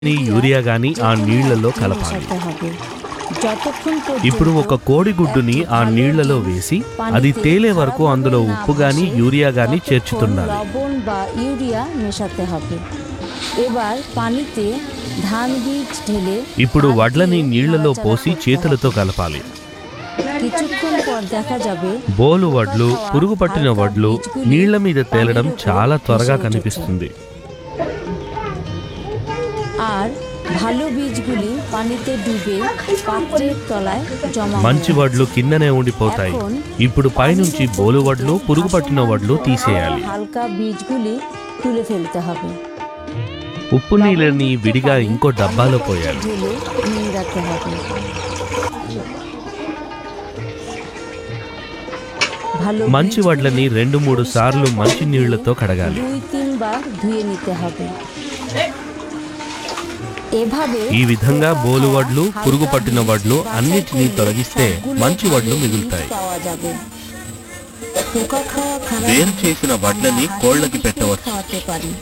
ని యూరియా గాని ఆ నీళ్లలో కలపాలి মেশাতে হবে যতক্ষণ ఇప్పుడు ఒక కోడిగుడ్డుని ఆ నీళ్లలో వేసి అది తేలే వరకు అందులో ఉప్పు గాని యూరియా గాని చేర్చుతుండాలి লবণ বা ইউরিয়া মেশাতে হবে এবার পানিতে ধান বীজ ঢেলে ఇప్పుడు వడ్లని నీళ్లలో పోసి చేతులతో కలపాలి কিছুক্ষণ পর দেখা যাবে బోలు వడ్లు పురుగు పట్టిన వడ్లు నీళ్ల మీద తేలడం చాలా త్వరగా కనిపిస్తుంది আর ভালো বীজগুলি পানিতে ডুবে পাত্রের তলায় জমা হয়ে మంచి వడ్లు కిందనే ఉండిపోతాయి ఇప్పుడు పైనుంచి బోలు వడ్లు పురుగు పట్టిన వడ్లు తీసేయాలి হালকা বীজগুলি তুলে ফেলতে হবে ఉప్పు నీళ్ళని విడిగా ఇంకో డబ్బాలో పోయాలి ঢেলে নিংড়াতে হবে ভালো మంచి వడ్లని రెండు మూడు సార్లు మంచి నీళ్లతో కడగాలి দুই তিনবার ধুয়ে নিতে হবে এভাবে ఈ విధంగా బోలు వడ్లు పురుగు పట్టిన వడ్లు అన్నిటినీ తొలగిస్తే మంచి వడ్లు మిగులుతాయి পাওয়া যাবে পোকা খাওয়া খারাপ వేరు చేసిన వడ్లని కోళ్ళకి పెట్టవచ్చు খাওয়াতে পারি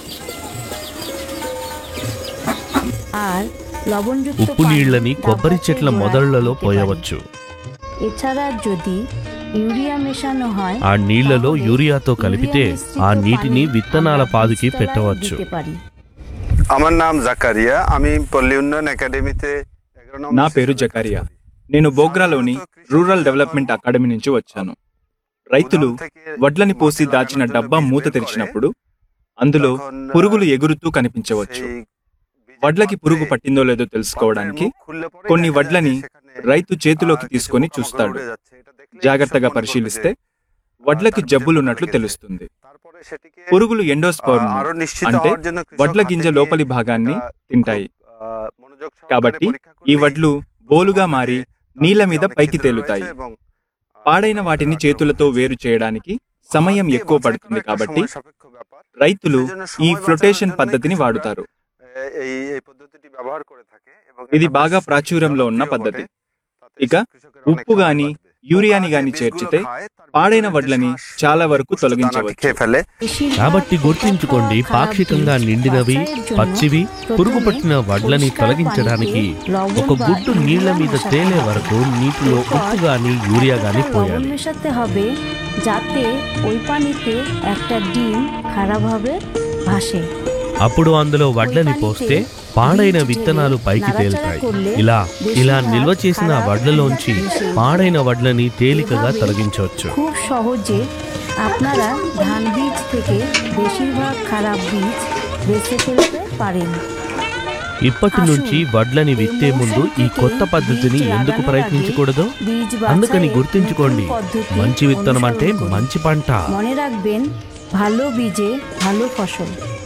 আর লবণযুক্ত ఉప్పు পানি నీళ్ళని కొబ్బరి ডাব্বাতে చెట్ల গোড়ায় మొదళ్లలో দিতে পারি। పోయవచ్చు এছাড়া যদি ইউরিয়া মেশানো হয় ఆ నీళ్లలో তাহলে యూరియాతో కలిపితే ইউরিয়া মিশ্রিত ఆ నీటిని পানি విత్తనాల আমরা పాదుకి বীজতলায় పెట్టవచ్చు দিতে পারি আমার নাম জাকারিয়া আমি পল্লী উন্নয়ন একাডেমিতে এগারো নম্বর నా పేరు সেশনে జకారియా কাজ করি। నేను బోగ్రాలోని రూరల్ డెవలప్మెంట్ అకాడమీ నుంచి వచ్చాను రైతులు వడ్లని పోసి దాచిన డబ్బా మూత తెరిచినప్పుడు అందులో పురుగులు ఎగురుతూ కనిపించవచ్చు వడ్లకి పురుగు పట్టిందో లేదో తెలుసుకోవడానికి కొన్ని వడ్లని రైతు చేతిలోకి తీసుకొని చూస్తాడు జాగ్రత్తగా పరిశీలిస్తే వడ్లకి జబ్బులున్నట్లు తెలుస్తుంది పురుగులు ఎండోస్పర్మ్ అంటే వడ్ల గింజ లోపలి భాగాన్ని తింటాయి కాబట్టి ఈ వడ్లు బోలుగా మారి నీళ్ల మీద పైకి తేలుతాయి పాడైన వాటిని చేతులతో వేరు చేయడానికి సమయం ఎక్కువ పడుతుంది కాబట్టి రైతులు ఈ ఫ్లోటేషన్ పద్ధతిని వాడుతారు ఇది బాగా ప్రాచుర్యంలో ఉన్న పద్ధతి ఇక ఉప్పు గాని యూరియాని గాని చేర్చితే పాడైన వడ్లని చాలా వరకు తొలగించవచ్చు খেয়ে ফেলে కాబట్టి గుర్తుంచుకోండి పాక్షికంగా నిండినవి పచ్చివి పురుగు పట్టిన వడ్లని తొలగించడానికి ఒక గుడ్డు నీళ్ల మీద తేలే వరకు నీటిలో ఉప్పు గాని యూరియా గాని লবণ పోయాలి মেশাতে হবে যাতে ওই পানিতে একটা ডিম খারাপভাবে ভাসে అప్పుడు అందులో వడ్లని పోస్తే పాడైన విత్తనాలు పైకి తేలుతాయి ఇలా ఇలా నిల్వ చేసిన వడ్లలోంచి పాడైన వడ్లని తేలికగా తొలగించవచ్చు খুব সহজে আপনারা ধান বীজ থেকে বেশিরভাগ খারাপ বীজ বেছে ফেলতে পারেন ఇప్పటి నుంచి వడ్లని విత్తే ముందు ఈ కొత్త పద్ధతిని ఎందుకు ప్రయత్నించకూడదు বীজ అందుకని বাছাইয়ের గుర్తుంచుకోండి নতুন পদ্ধতি మంచి విత్తనం అంటే অনুসরণ করুন। మంచి పంట মনে রাখবেন ভালো বীজে ভালো ফসল